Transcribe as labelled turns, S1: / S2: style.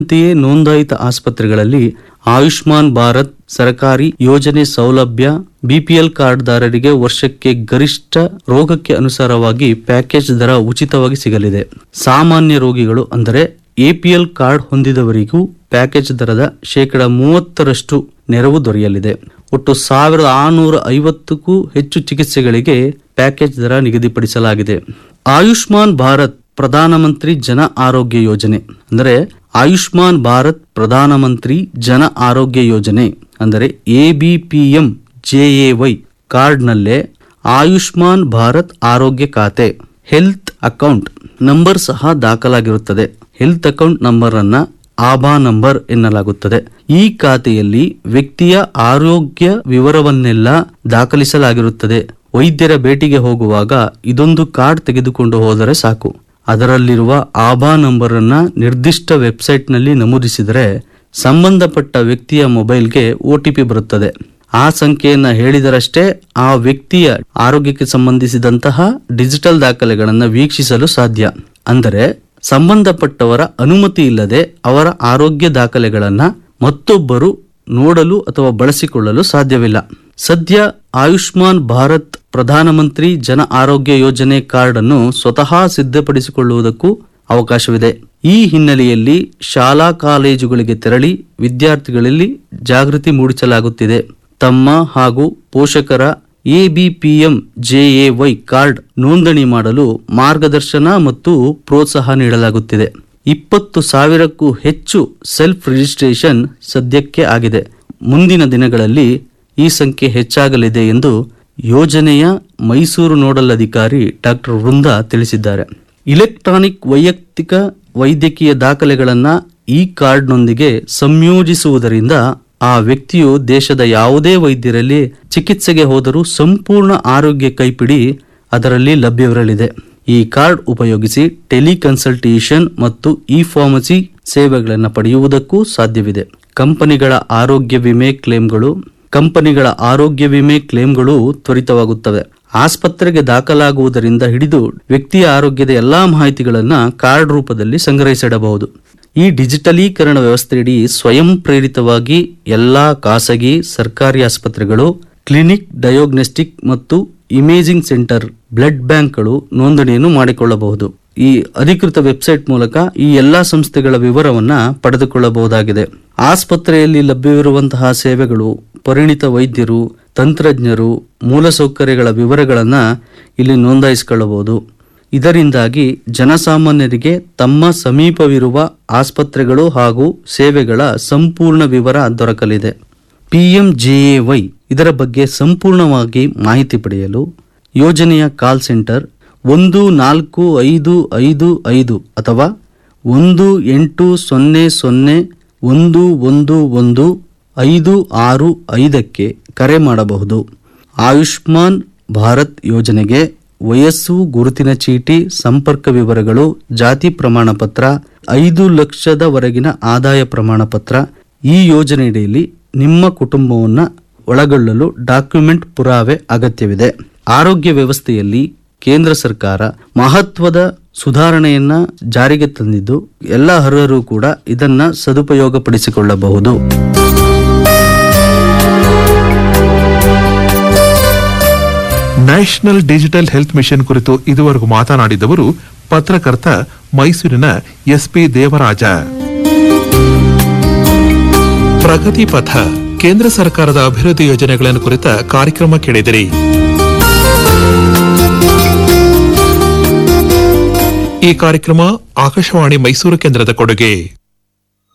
S1: ಅಂತೆಯೇ ನೋಂದಾಯಿತ ಆಸ್ಪತ್ರೆಗಳಲ್ಲಿ ಆಯುಷ್ಮಾನ್ ಭಾರತ್ ಸರ್ಕಾರಿ ಯೋಜನೆ ಸೌಲಭ್ಯ ಬಿಪಿಎಲ್ ಕಾರ್ಡ್ದಾರರಿಗೆ ವರ್ಷಕ್ಕೆ ಗರಿಷ್ಠ ರೋಗಕ್ಕೆ ಅನುಸಾರವಾಗಿ ಪ್ಯಾಕೇಜ್ ದರ ಉಚಿತವಾಗಿ ಸಿಗಲಿದೆ ಸಾಮಾನ್ಯ ರೋಗಿಗಳು ಅಂದರೆ ಎಪಿಎಲ್ ಕಾರ್ಡ್ ಹೊಂದಿದವರಿಗೂ ಪ್ಯಾಕೇಜ್ ದರದ ಶೇಕಡ ಮೂವತ್ತರಷ್ಟು ನೆರವು ದೊರೆಯಲಿದೆ ಒಟ್ಟು ಸಾವಿರದ ಆರುನೂರ ಐವತ್ತಕ್ಕೂ ಹೆಚ್ಚು ಚಿಕಿತ್ಸೆಗಳಿಗೆ ಪ್ಯಾಕೇಜ್ ದರ ನಿಗದಿಪಡಿಸಲಾಗಿದೆ ಆಯುಷ್ಮಾನ್ ಭಾರತ್ ಪ್ರಧಾನಮಂತ್ರಿ ಜನ ಆರೋಗ್ಯ ಯೋಜನೆ ಅಂದರೆ ಆಯುಷ್ಮಾನ್ ಭಾರತ್ ಪ್ರಧಾನಮಂತ್ರಿ ಜನ ಆರೋಗ್ಯ ಯೋಜನೆ ಅಂದರೆ ಎಬಿಪಿಎಂ ಜೆಎವೈ ಕಾರ್ಡ್ನಲ್ಲೇ ಆಯುಷ್ಮಾನ್ ಭಾರತ್ ಆರೋಗ್ಯ ಖಾತೆ ಹೆಲ್ತ್ ಅಕೌಂಟ್ ನಂಬರ್ ಸಹ ದಾಖಲಾಗಿರುತ್ತದೆ ಹೆಲ್ತ್ ಅಕೌಂಟ್ ನಂಬರ್ ಅನ್ನ ಆಭಾ ನಂಬರ್ ಎನ್ನಲಾಗುತ್ತದೆ ಈ ಖಾತೆಯಲ್ಲಿ ವ್ಯಕ್ತಿಯ ಆರೋಗ್ಯ ವಿವರವನ್ನೆಲ್ಲ ದಾಖಲಿಸಲಾಗಿರುತ್ತದೆ ವೈದ್ಯರ ಭೇಟಿಗೆ ಹೋಗುವಾಗ ಇದೊಂದು ಕಾರ್ಡ್ ತೆಗೆದುಕೊಂಡು ಹೋದರೆ ಸಾಕು ಅದರಲ್ಲಿರುವ ಆಭಾ ನಂಬರ್ ಅನ್ನ ನಿರ್ದಿಷ್ಟ ವೆಬ್ಸೈಟ್ನಲ್ಲಿ ನಮೂದಿಸಿದರೆ ಸಂಬಂಧಪಟ್ಟ ವ್ಯಕ್ತಿಯ ಮೊಬೈಲ್ಗೆ ಒಟಿಪಿ ಬರುತ್ತದೆ ಆ ಸಂಖ್ಯೆಯನ್ನ ಹೇಳಿದರಷ್ಟೇ ಆ ವ್ಯಕ್ತಿಯ ಆರೋಗ್ಯಕ್ಕೆ ಸಂಬಂಧಿಸಿದಂತಹ ಡಿಜಿಟಲ್ ದಾಖಲೆಗಳನ್ನು ವೀಕ್ಷಿಸಲು ಸಾಧ್ಯ ಅಂದರೆ ಸಂಬಂಧಪಟ್ಟವರ ಅನುಮತಿ ಇಲ್ಲದೆ ಅವರ ಆರೋಗ್ಯ ದಾಖಲೆಗಳನ್ನ ಮತ್ತೊಬ್ಬರು ನೋಡಲು ಅಥವಾ ಬಳಸಿಕೊಳ್ಳಲು ಸಾಧ್ಯವಿಲ್ಲ ಸದ್ಯ ಆಯುಷ್ಮಾನ್ ಭಾರತ್ ಪ್ರಧಾನಮಂತ್ರಿ ಜನ ಆರೋಗ್ಯ ಯೋಜನೆ ಕಾರ್ಡ್ ಅನ್ನು ಸ್ವತಃ ಸಿದ್ಧಪಡಿಸಿಕೊಳ್ಳುವುದಕ್ಕೂ ಅವಕಾಶವಿದೆ ಈ ಹಿನ್ನೆಲೆಯಲ್ಲಿ ಶಾಲಾ ಕಾಲೇಜುಗಳಿಗೆ ತೆರಳಿ ವಿದ್ಯಾರ್ಥಿಗಳಲ್ಲಿ ಜಾಗೃತಿ ಮೂಡಿಸಲಾಗುತ್ತಿದೆ ತಮ್ಮ ಹಾಗೂ ಪೋಷಕರ ಎಬಿಪಿಎಂ ಜೆಎವೈ ಕಾರ್ಡ್ ನೋಂದಣಿ ಮಾಡಲು ಮಾರ್ಗದರ್ಶನ ಮತ್ತು ಪ್ರೋತ್ಸಾಹ ನೀಡಲಾಗುತ್ತಿದೆ ಇಪ್ಪತ್ತು ಸಾವಿರಕ್ಕೂ ಹೆಚ್ಚು ಸೆಲ್ಫ್ ರಿಜಿಸ್ಟ್ರೇಷನ್ ಸದ್ಯಕ್ಕೆ ಆಗಿದೆ ಮುಂದಿನ ದಿನಗಳಲ್ಲಿ ಈ ಸಂಖ್ಯೆ ಹೆಚ್ಚಾಗಲಿದೆ ಎಂದು ಯೋಜನೆಯ ಮೈಸೂರು ನೋಡಲ್ ಅಧಿಕಾರಿ ಡಾಕ್ಟರ್ ವೃಂದ ತಿಳಿಸಿದ್ದಾರೆ ಇಲೆಕ್ಟ್ರಾನಿಕ್ ವೈಯಕ್ತಿಕ ವೈದ್ಯಕೀಯ ದಾಖಲೆಗಳನ್ನು ಈ ಕಾರ್ಡ್ನೊಂದಿಗೆ ಸಂಯೋಜಿಸುವುದರಿಂದ ಆ ವ್ಯಕ್ತಿಯು ದೇಶದ ಯಾವುದೇ ವೈದ್ಯರಲ್ಲಿ ಚಿಕಿತ್ಸೆಗೆ ಹೋದರೂ ಸಂಪೂರ್ಣ ಆರೋಗ್ಯ ಕೈಪಿಡಿ ಅದರಲ್ಲಿ ಲಭ್ಯವಿರಲಿದೆ ಈ ಕಾರ್ಡ್ ಉಪಯೋಗಿಸಿ ಟೆಲಿಕನ್ಸಲ್ಟೇಷನ್ ಮತ್ತು ಇ ಫಾರ್ಮಸಿ ಸೇವೆಗಳನ್ನು ಪಡೆಯುವುದಕ್ಕೂ ಸಾಧ್ಯವಿದೆ ಕಂಪನಿಗಳ ಆರೋಗ್ಯ ವಿಮೆ ಕ್ಲೇಮ್ಗಳು ಕಂಪನಿಗಳ ಆರೋಗ್ಯ ವಿಮೆ ಕ್ಲೇಮ್ಗಳು ತ್ವರಿತವಾಗುತ್ತವೆ ಆಸ್ಪತ್ರೆಗೆ ದಾಖಲಾಗುವುದರಿಂದ ಹಿಡಿದು ವ್ಯಕ್ತಿಯ ಆರೋಗ್ಯದ ಎಲ್ಲಾ ಮಾಹಿತಿಗಳನ್ನ ಕಾರ್ಡ್ ರೂಪದಲ್ಲಿ ಸಂಗ್ರಹಿಸಿಡಬಹುದು ಈ ಡಿಜಿಟಲೀಕರಣ ವ್ಯವಸ್ಥೆಯಡಿ ಸ್ವಯಂ ಪ್ರೇರಿತವಾಗಿ ಎಲ್ಲಾ ಖಾಸಗಿ ಸರ್ಕಾರಿ ಆಸ್ಪತ್ರೆಗಳು ಕ್ಲಿನಿಕ್ ಡಯೋಗ್ನೋಸ್ಟಿಕ್ ಮತ್ತು ಇಮೇಜಿಂಗ್ ಸೆಂಟರ್ ಬ್ಲಡ್ ಬ್ಯಾಂಕ್ಗಳು ನೋಂದಣಿಯನ್ನು ಮಾಡಿಕೊಳ್ಳಬಹುದು ಈ ಅಧಿಕೃತ ವೆಬ್ಸೈಟ್ ಮೂಲಕ ಈ ಎಲ್ಲಾ ಸಂಸ್ಥೆಗಳ ವಿವರವನ್ನ ಪಡೆದುಕೊಳ್ಳಬಹುದಾಗಿದೆ ಆಸ್ಪತ್ರೆಯಲ್ಲಿ ಲಭ್ಯವಿರುವಂತಹ ಸೇವೆಗಳು ಪರಿಣಿತ ವೈದ್ಯರು ತಂತ್ರಜ್ಞರು ಮೂಲಸೌಕರ್ಯಗಳ ವಿವರಗಳನ್ನ ಇಲ್ಲಿ ನೋಂದಾಯಿಸಿಕೊಳ್ಳಬಹುದು ಇದರಿಂದಾಗಿ ಜನಸಾಮಾನ್ಯರಿಗೆ ತಮ್ಮ ಸಮೀಪವಿರುವ ಆಸ್ಪತ್ರೆಗಳು ಹಾಗೂ ಸೇವೆಗಳ ಸಂಪೂರ್ಣ ವಿವರ ದೊರಕಲಿದೆ ಪಿಎಂಜೆಎವೈ ಇದರ ಬಗ್ಗೆ ಸಂಪೂರ್ಣವಾಗಿ ಮಾಹಿತಿ ಪಡೆಯಲು ಯೋಜನೆಯ ಕಾಲ್ ಸೆಂಟರ್ ಒಂದು ನಾಲ್ಕು ಐದು ಐದು ಐದು ಅಥವಾ ಒಂದು ಎಂಟು ಸೊನ್ನೆ ಸೊನ್ನೆ ಒಂದು ಒಂದು ಒಂದು ಐದು ಆರು ಐದಕ್ಕೆ ಕರೆ ಮಾಡಬಹುದು ಆಯುಷ್ಮಾನ್ ಭಾರತ್ ಯೋಜನೆಗೆ ವಯಸ್ಸು ಗುರುತಿನ ಚೀಟಿ ಸಂಪರ್ಕ ವಿವರಗಳು ಜಾತಿ ಪ್ರಮಾಣ ಪತ್ರ ಐದು ಲಕ್ಷದವರೆಗಿನ ಆದಾಯ ಪ್ರಮಾಣ ಪತ್ರ ಈ ಯೋಜನೆಯಡಿಯಲ್ಲಿ ನಿಮ್ಮ ಕುಟುಂಬವನ್ನು ಒಳಗೊಳ್ಳಲು ಡಾಕ್ಯುಮೆಂಟ್ ಪುರಾವೆ ಅಗತ್ಯವಿದೆ ಆರೋಗ್ಯ ವ್ಯವಸ್ಥೆಯಲ್ಲಿ ಕೇಂದ್ರ ಸರ್ಕಾರ ಮಹತ್ವದ ಸುಧಾರಣೆಯನ್ನ ಜಾರಿಗೆ ತಂದಿದ್ದು ಎಲ್ಲ ಅರ್ಹರು ಕೂಡ ಇದನ್ನ ಸದುಪಯೋಗಪಡಿಸಿಕೊಳ್ಳಬಹುದು
S2: ನ್ಯಾಷನಲ್ ಡಿಜಿಟಲ್ ಹೆಲ್ತ್ ಮಿಷನ್ ಕುರಿತು ಇದುವರೆಗೂ ಮಾತನಾಡಿದವರು ಪತ್ರಕರ್ತ ಮೈಸೂರಿನ ಎಸ್ಪಿ ದೇವರಾಜ ಪ್ರಗತಿ ಪಥ ಕೇಂದ್ರ ಸರ್ಕಾರದ ಅಭಿವೃದ್ಧಿ ಯೋಜನೆಗಳನ್ನು ಕುರಿತ ಕಾರ್ಯಕ್ರಮ ಕೇಳಿದಿರಿ ಈ ಕಾರ್ಯಕ್ರಮ ಆಕಾಶವಾಣಿ ಮೈಸೂರು ಕೇಂದ್ರದ ಕೊಡುಗೆ